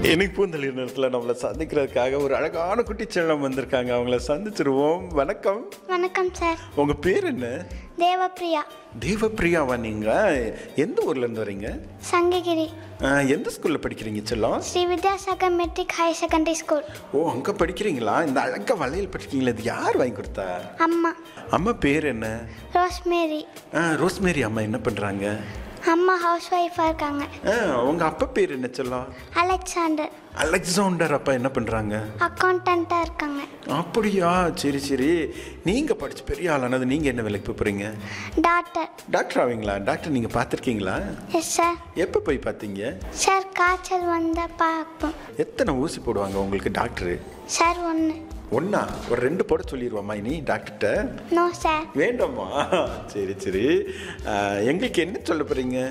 எனக்கு பூந்தளிர் நேரத்தில் நம்மளை சந்திக்கிறதுக்காக ஒரு அழகான குட்டி செல்லம் வந்திருக்காங்க அவங்கள சந்திச்சிருவோம் வணக்கம் வணக்கம் சார் உங்க பேர் என்ன தேவப்பிரியா தேவப்பிரியாவா நீங்க எந்த ஊர்ல இருந்து வரீங்க சங்ககிரி ஆஹ், எந்த ஸ்கூல்ல படிக்கிறீங்க செல்லம் Sri Vidyasagar matric higher secondary school ஓ அங்க படிக்கிறீங்களா இந்த அழகா வளையல் படிக்கிறீங்களா இது யார் வாங்கி கொடுத்தா அம்மா அம்மா பேர் என்ன ரோஸ்மேரி ஆ, ரோஸ்மேரி அம்மா என்ன பண்றாங்க அம்மா ஹவுஸ் ஒய்ஃபாக இருக்காங்க ஆ, உங்க அப்பா பேர் என்ன செல்லம் அலெக்சாண்டர் அலெக்சாண்டர் அப்பா என்ன பண்றாங்க அக்கௌண்டண்ட்டாக இருக்காங்க அப்படியா சரி சரி நீங்க படிச்சு பெரிய ஆளானது நீங்க என்ன வேலைக்கு போப் போறீங்க டாக்டர் டாக்டர் ஆவீங்களா டாக்டர் நீங்க பார்த்துருக்கீங்களா எஸ் சார் எப்போ போய் பார்த்தீங்க சார் காய்ச்சல் வந்தால் பார்ப்போம் எத்தனை ஊசி போடுவாங்க உங்களுக்கு டாக்டரு சார் ஒன்று ஒண்ணா ஒரு ரெண்டு போட சொல்லிடுவாம்மா இனி டாக்டர்கிட்ட நோ சார் வேண்டாம்மா சரி சரி ஆ, எங்களுக்கு என்ன சொல்ல போறீங்க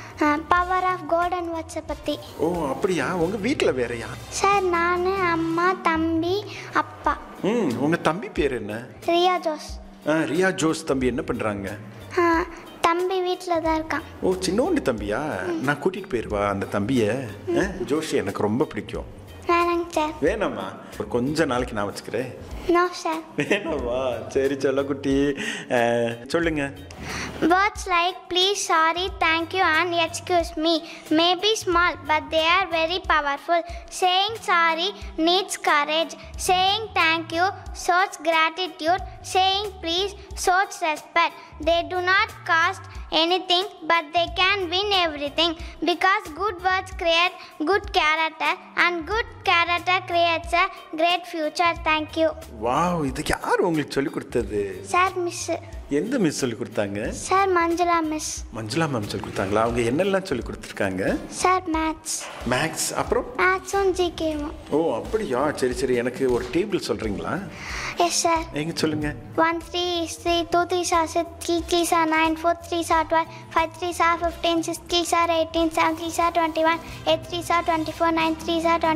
பவர் ஆஃப் கோல்டன் வாட்ஸை பற்றி ஓ அப்படியா உங்க வீட்டில் வேற யார் சார் நான் அம்மா தம்பி அப்பா ம் உங்க தம்பி பேர் என்ன ரியா ஜோஸ் ஆ, ரியா ஜோஸ் தம்பி என்ன பண்றாங்க ஆ, தம்பி வீட்டில் தான் இருக்கான் ஓ சின்னோண்டு தம்பியா நான் கூட்டிட்டு போயிருவா அந்த தம்பிய ஆ, ஜோஷி எனக்கு ரொம்ப பிடிக்கும் வேணாங்க சார் வேணாம்மா ஒரு கொஞ்ச நாளைக்கு நான் வச்சுக்கிறேன் நோ சார் வேணாமா சரி சொல்ல குட்டி ஆ, சொல்லுங்க Words like please, sorry, thank you, and excuse me may be small, but they are very powerful. Saying sorry needs courage. Saying thank you shows gratitude. Saying please shows respect. They do not cost anything, but they can win everything. Because good words create good character, and good character creates a great future. Thank you. Wow இது யார் உங்களுக்கு சொல்லி கொடுத்தது Sir, Miss. எந்த miss சொல்லி கொடுத்தாங்க Sir, Manjula Miss. Manjula ma'am சொல்லி கொடுத்தாங்களா அவங்க என்னெல்லாம் சொல்லி கொடுத்துருக்காங்க Sir, Maths. மேக்ஸ் அப்புறம் மேத்ஸும் ஜிகேவும் ஓ அப்படியா சரி சரி எனக்கு ஒரு டேபிள் சொல்றீங்களா எஸ் சார் எங்க சொல்லுங்க one three three two three sir six three three sir nine four three sir twelve five three sir fifteen six three sir eighteen seven three sir twenty one eight three sir twenty four nine three sir twenty